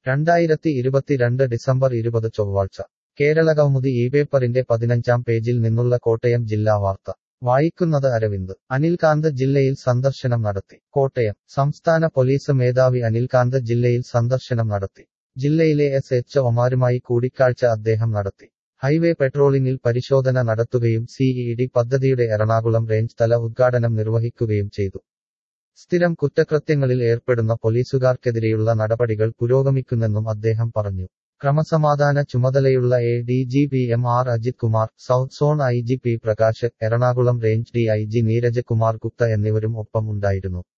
രണ്ടായിരത്തി ഇരുപത്തിരണ്ട് ഡിസംബർ ഇരുപത് ചൊവ്വാഴ്ച കേരള കൗമുദി ഈ പേപ്പറിന്റെ പതിനഞ്ചാം പേജിൽ നിന്നുള്ള കോട്ടയം ജില്ലാ വാർത്ത വായിക്കുന്നത് അരവിന്ദ് അനിൽകാന്ത് ജില്ലയിൽ സന്ദർശനം നടത്തി കോട്ടയം സംസ്ഥാന പോലീസ് മേധാവി അനിൽകാന്ത് ജില്ലയിൽ സന്ദർശനം നടത്തി ജില്ലയിലെ എസ് എച്ച് ഒമാരുമായി കൂടിക്കാഴ്ച അദ്ദേഹം നടത്തി ഹൈവേ പെട്രോളിംഗിൽ പരിശോധന നടത്തുകയും സിഇഡി പദ്ധതിയുടെ എറണാകുളം റേഞ്ച് തല ഉദ്ഘാടനം നിർവഹിക്കുകയും ചെയ്തു സ്ഥിരം കുറ്റകൃത്യങ്ങളിൽ ഏർപ്പെടുന്ന പോലീസുകാർക്കെതിരെയുള്ള നടപടികൾ പുരോഗമിക്കുന്നെന്നും അദ്ദേഹം പറഞ്ഞു ക്രമസമാധാന ചുമതലയുള്ള A D G P M R Ajith Kumar south zone I G P Prakash Ernakulam range D I G Neeraj Kumar Gupta എന്നിവരും ഒപ്പം ഉണ്ടായിരുന്നു